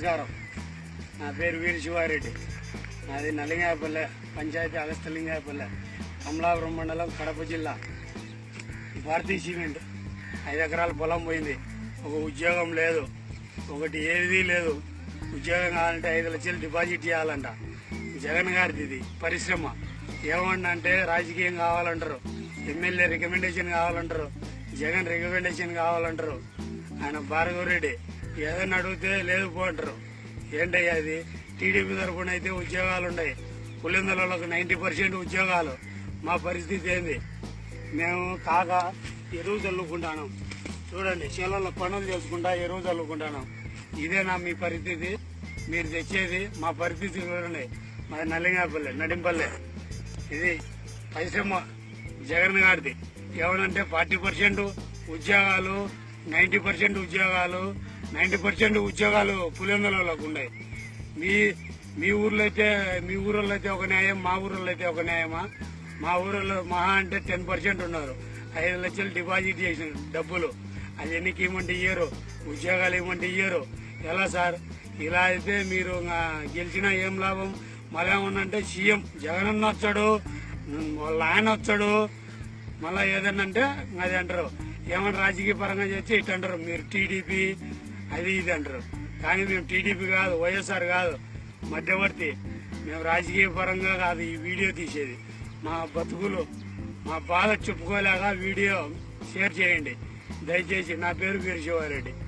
నమస్కారం నా పేరు వీర శివారెడ్డి నాది నలింగాయపల్లె పంచాయతీ అగస్తలింగాయపల్లె కమలాపురం మండలం కడప జిల్లా భారతీయ సిమెంట్ ఐదు ఎకరాల పొలం పోయింది ఒక ఉద్యోగం లేదు ఒకటి ఏది లేదు ఉద్యోగం కావాలంటే ఐదు లక్షలు డిపాజిట్ చేయాలంట జగన్ గారిది ఇది పరిశ్రమ ఏమన్నా అంటే రాజకీయం కావాలంటారు ఎమ్మెల్యే రికమెండేషన్ కావాలంటారు జగన్ రికమెండేషన్ కావాలంటారు ఆయన భార్గవ్ రెడ్డి ఏదైనా అడిగితే లేదు పో అంటారు ఏంటయ్యా అది టీడీపీ తరఫున అయితే ఉద్యోగాలు ఉన్నాయి పులిందలకు నైంటీ పర్సెంట్ ఉద్యోగాలు మా పరిస్థితి ఏంది మేము కాక ఎరువు చల్లుకుంటాను చూడండి చేలలో పనులు చేసుకుంటా ఎరువు చల్లుకుంటాను ఇదేనా మీ పరిస్థితి మీరు తెచ్చేది మా పరిస్థితి చూడండి మాది నల్లింగాపల్లె నడింపల్లె ఇది పరిశ్రమ జగన్ గారిది ఏమనంటే ఫార్టీ పర్సెంట్ ఉద్యోగాలు నైంటీ పర్సెంట్ ఉద్యోగాలు నైంటీ పర్సెంట్ ఉద్యోగాలు పులిందలకు ఉన్నాయి మీ మీ ఊర్లో అయితే మీ ఊర్లో అయితే ఒక న్యాయం మా ఊర్లో అయితే ఒక న్యాయమా మా ఊరిలో మహా అంటే టెన్ పర్సెంట్ ఉన్నారు ఐదు లక్షలు డిపాజిట్ చేసిన డబ్బులు అది ఎన్నికి ఇవ్వమంటే ఇయ్యరు ఉద్యోగాలు ఇవ్వమంటే ఇయ్యరు ఎలా సార్ ఇలా అయితే మీరు ఇంకా గెలిచినా ఏం లాభం మళ్ళీ ఏమన్నంటే సీఎం జగన్ అన్న వచ్చాడు వాళ్ళ ఆయన వచ్చాడు మళ్ళీ ఏదన్నా అంటే అది అంటారు ఏమన్నా రాజకీయ పరంగా చేస్తే ఇటు అంటారు మీరు టీడీపీ అది ఇది అంటారు కానీ మేము టీడీపీ కాదు వైఎస్ఆర్ కాదు మధ్యవర్తి మేము రాజకీయ పరంగా కాదు ఈ వీడియో తీసేది మా బతుకులు మా బాధ చెప్పుకోలేక వీడియో షేర్ చేయండి దయచేసి నా పేరు వీరశివారెడ్డి